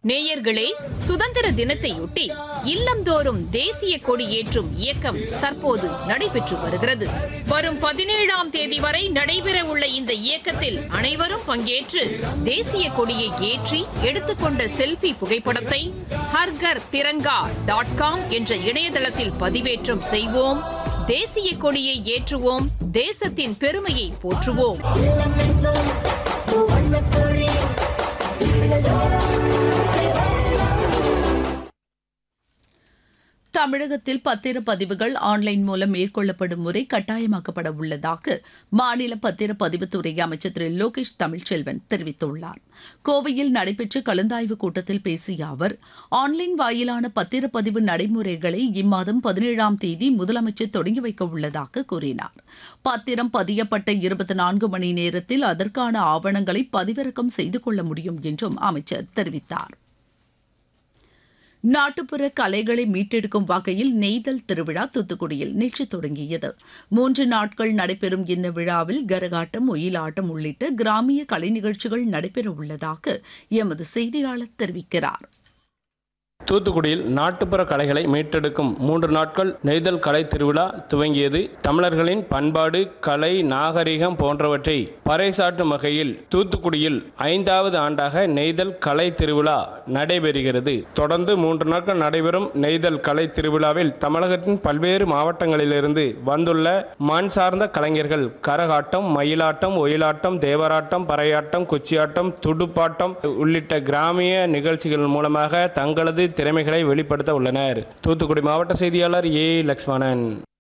நேயர்களே சுதந்திர தினத்தையொட்டி இல்லந்தோறும் தேசிய கொடி ஏற்றும் இயக்கம் தற்போது நடைபெற்று வருகிறது வரும் பதினேழாம் தேதி வரை நடைபெற உள்ள இந்த இயக்கத்தில் அனைவரும் பங்கேற்று தேசிய கொடியை ஏற்றி எடுத்துக்கொண்ட செல்ஃபி புகைப்படத்தை ஹர்கர் திரங்கா டாட் காம் என்ற இணையதளத்தில் பதிவேற்றம் செய்வோம் தேசிய கொடியை ஏற்றுவோம் தேசத்தின் பெருமையை போற்றுவோம் தமிழகத்தில் பத்திரப்பதிவுகள் ஆன்லைன் மூலம் மேற்கொள்ளப்படும் முறை கட்டாயமாக்கப்பட உள்ளதாக மாநில பத்திரப்பதிவுத்துறை அமைச்சர் திரு லோகேஷ் தமிழ்ச்செல்வன் தெரிவித்துள்ளார் கோவையில் நடைபெற்ற கலந்தாய்வு கூட்டத்தில் பேசிய அவர் ஆன்லைன் வாயிலான பத்திரப்பதிவு நடைமுறைகளை இம்மாதம் பதினேழாம் தேதி முதலமைச்சர் தொடங்கி வைக்க உள்ளதாக கூறினார் பத்திரம் பதியப்பட்ட இருபத்தி நான்கு மணி நேரத்தில் அதற்கான ஆவணங்களை பதிவிறக்கம் செய்து கொள்ள முடியும் என்றும் அமைச்சர் தெரிவித்தார் நாட்டுப்புற கலைகளை மீட்டெடுக்கும் வகையில் நெய்தல் திருவிழா தூத்துக்குடியில் நேற்று தொடங்கியது மூன்று நாட்கள் நடைபெறும் இந்த விழாவில் கரகாட்டம் ஒயிலாட்டம் உள்ளிட்ட கிராமிய கலை நிகழ்ச்சிகள் நடைபெற உள்ளதாக எமது செய்தியாளர் தெரிவிக்கிறார் தூத்துக்குடியில் நாட்டுப்புற கலைகளை மீட்டெடுக்கும் மூன்று நாட்கள் நெய்தல் கலை திருவிழா துவங்கியது தமிழர்களின் பண்பாடு கலை நாகரிகம் போன்றவற்றை பறைசாற்றும் வகையில் தூத்துக்குடியில் ஐந்தாவது ஆண்டாக நெய்தல் கலை திருவிழா நடைபெறுகிறது தொடர்ந்து மூன்று நாட்கள் நடைபெறும் நெய்தல் கலை திருவிழாவில் தமிழகத்தின் பல்வேறு மாவட்டங்களிலிருந்து வந்துள்ள மண் சார்ந்த கலைஞர்கள் கரகாட்டம் மயிலாட்டம் ஒயிலாட்டம் தேவராட்டம் பறையாட்டம் குச்சியாட்டம் துடுப்பாட்டம் உள்ளிட்ட கிராமிய நிகழ்ச்சிகள் மூலமாக தங்களது திறமைகளை வெளிப்படுத்த உள்ளனர் தூத்துக்குடி மாவட்ட செய்தியாளர் ஏ லக்ஷ்மணன்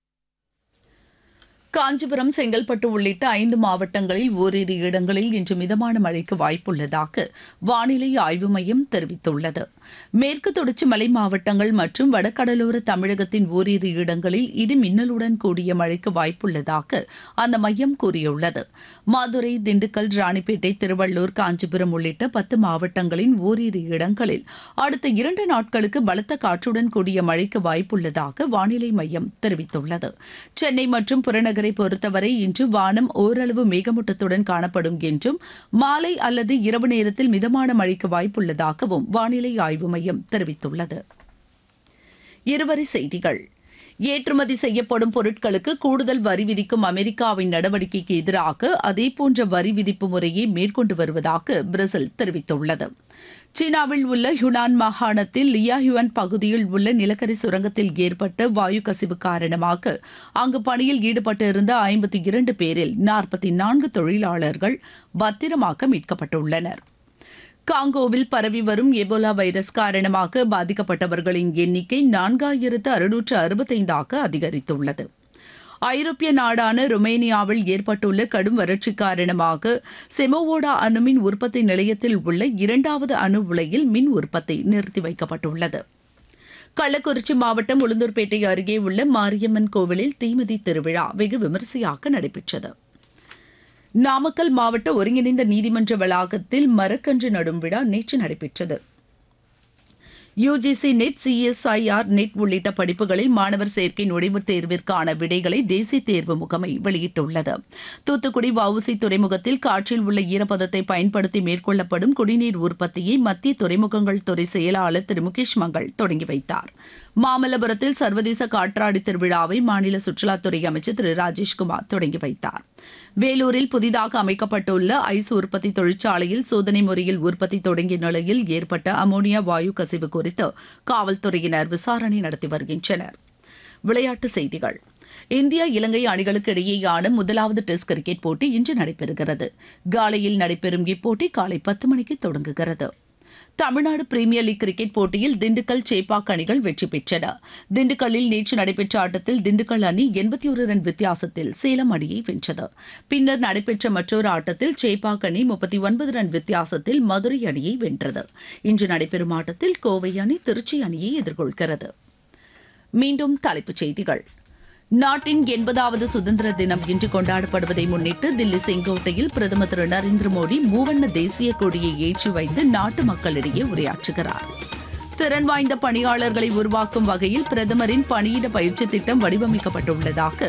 காஞ்சிபுரம் செங்கல்பட்டு உள்ளிட்ட ஐந்து மாவட்டங்களில் ஓரிரு இடங்களில் இன்று மிதமான மழைக்கு வாய்ப்புள்ளதாக வானிலை ஆய்வு மையம் தெரிவித்துள்ளது மேற்கு தொடர்ச்சி மலை மாவட்டங்கள் மற்றும் வடகடலோர தமிழகத்தின் ஓரிரு இடங்களில் இடி மின்னலுடன் கூடிய மழைக்கு வாய்ப்புள்ளதாக அந்த மையம் கூறியுள்ளது மதுரை திண்டுக்கல் ராணிப்பேட்டை திருவள்ளூர் காஞ்சிபுரம் உள்ளிட்ட பத்து மாவட்டங்களின் ஓரிரு இடங்களில் அடுத்த இரண்டு நாட்களுக்கு பலத்த காற்றுடன் கூடிய மழைக்கு வாய்ப்புள்ளதாக வானிலை மையம் தெரிவித்துள்ளது சென்னை மற்றும் புறநகரை பொறுத்தவரை இன்று வானம் ஓரளவு மேகமூட்டத்துடன் காணப்படும் என்றும் மாலை அல்லது இரவு நேரத்தில் மிதமான மழைக்கு வாய்ப்புள்ளதாகவும் வானிலை ஆய்வு மையம் தெரிவித்துள்ளது இருவரி செய்திகள் ஏற்றுமதி செய்யப்படும் பொருட்களுக்கு கூடுதல் வரி விதிக்கும் அமெரிக்காவின் நடவடிக்கைக்கு எதிராக அதேபோன்ற வரி விதிப்பு முறையை மேற்கொண்டு வருவதாக பிரேசில் தெரிவித்துள்ளது சீனாவில் உள்ள ஹுனான் மாகாணத்தில் லியாஹுவான் பகுதியில் உள்ள நிலக்கரி சுரங்கத்தில் ஏற்பட்ட வாயு கசிவு காரணமாக அங்கு பணியில் ஈடுபட்டிருந்த ஐம்பத்தி இரண்டு பேரில் நாற்பத்தி நான்கு தொழிலாளர்கள் பத்திரமாக மீட்கப்பட்டுள்ளனர் காங்கோவில் பரவி வரும் எபோலா வைரஸ் காரணமாக பாதிக்கப்பட்டவர்களின் எண்ணிக்கை நான்காயிரத்து அறுநூற்று அறுபத்தைந்தாக அதிகரித்துள்ளது ஐரோப்பிய நாடான ருமேனியாவில் ஏற்பட்டுள்ள கடும் வறட்சி காரணமாக செமோவோடா அணுமின் உற்பத்தி நிலையத்தில் உள்ள இரண்டாவது அணு உலையில் மின் உற்பத்தி நிறுத்தி வைக்கப்பட்டுள்ளது கள்ளக்குறிச்சி மாவட்டம் உளுந்தூர்பேட்டை அருகே உள்ள மாரியம்மன் கோவிலில் தீமிதி திருவிழா வெகு விமரிசையாக நடைபெற்றது நாமக்கல் மாவட்ட ஒருங்கிணைந்த நீதிமன்ற வளாகத்தில் மரக்கன்று நடும் விழா நேற்று நடைபெற்றது யுஜிசி நெட் சிஎஸ்ஐஆர் நெட் உள்ளிட்ட படிப்புகளில் மாணவர் சேர்க்கை நுழைவுத் தேர்விற்கான விடைகளை தேசிய தேர்வு முகமை வெளியிட்டுள்ளது தூத்துக்குடி வவுசி துறைமுகத்தில் காற்றில் உள்ள ஈரப்பதத்தை பயன்படுத்தி மேற்கொள்ளப்படும் குடிநீர் உற்பத்தியை மத்திய துறைமுகங்கள் துறை செயலாளர் திரு முகேஷ் மங்கள் தொடங்கி வைத்தார் மாமல்லபுரத்தில் சர்வதேச காற்றாடி திருவிழாவை மாநில சுற்றுலாத்துறை அமைச்சர் திரு ராஜேஷ்குமார் தொடங்கி வைத்தார் வேலூரில் புதிதாக அமைக்கப்பட்டுள்ள ஐஸ் உற்பத்தி தொழிற்சாலையில் சோதனை முறையில் உற்பத்தி தொடங்கிய நிலையில் ஏற்பட்ட அமோனியா வாயு கசிவு குறித்து காவல்துறையினர் விசாரணை நடத்தி வருகின்றனர் விளையாட்டுச் செய்திகள் இந்தியா இலங்கை அணிகளுக்கு இடையேயான முதலாவது டெஸ்ட் கிரிக்கெட் போட்டி இன்று நடைபெறுகிறது காலையில் நடைபெறும் இப்போட்டி காலை பத்து மணிக்கு தொடங்குகிறது தமிழ்நாடு பிரீமியர் லீக் கிரிக்கெட் போட்டியில் திண்டுக்கல் சேப்பாக் அணிகள் வெற்றி பெற்றன திண்டுக்கல்லில் நேற்று நடைபெற்ற ஆட்டத்தில் திண்டுக்கல் அணி எண்பத்தி ஒரு ரன் வித்தியாசத்தில் சேலம் அணியை வென்றது பின்னர் நடைபெற்ற மற்றொரு ஆட்டத்தில் சேப்பாக் அணி முப்பத்தி ஒன்பது ரன் வித்தியாசத்தில் மதுரை அணியை வென்றது இன்று நடைபெறும் ஆட்டத்தில் கோவை அணி திருச்சி அணியை எதிர்கொள்கிறது மீண்டும் தலைப்புச் செய்திகள் நாட்டின் எண்பதாவது சுதந்திர தினம் இன்று கொண்டாடப்படுவதை முன்னிட்டு தில்லி செங்கோட்டையில் பிரதமர் திரு நரேந்திர மோடி மூவண்ண தேசிய கொடியை ஏற்றி வைத்து நாட்டு மக்களிடையே உரையாற்றுகிறார் திறன் வாய்ந்த பணியாளர்களை உருவாக்கும் வகையில் பிரதமரின் பணியிட பயிற்சி திட்டம் வடிவமைக்கப்பட்டுள்ளதாக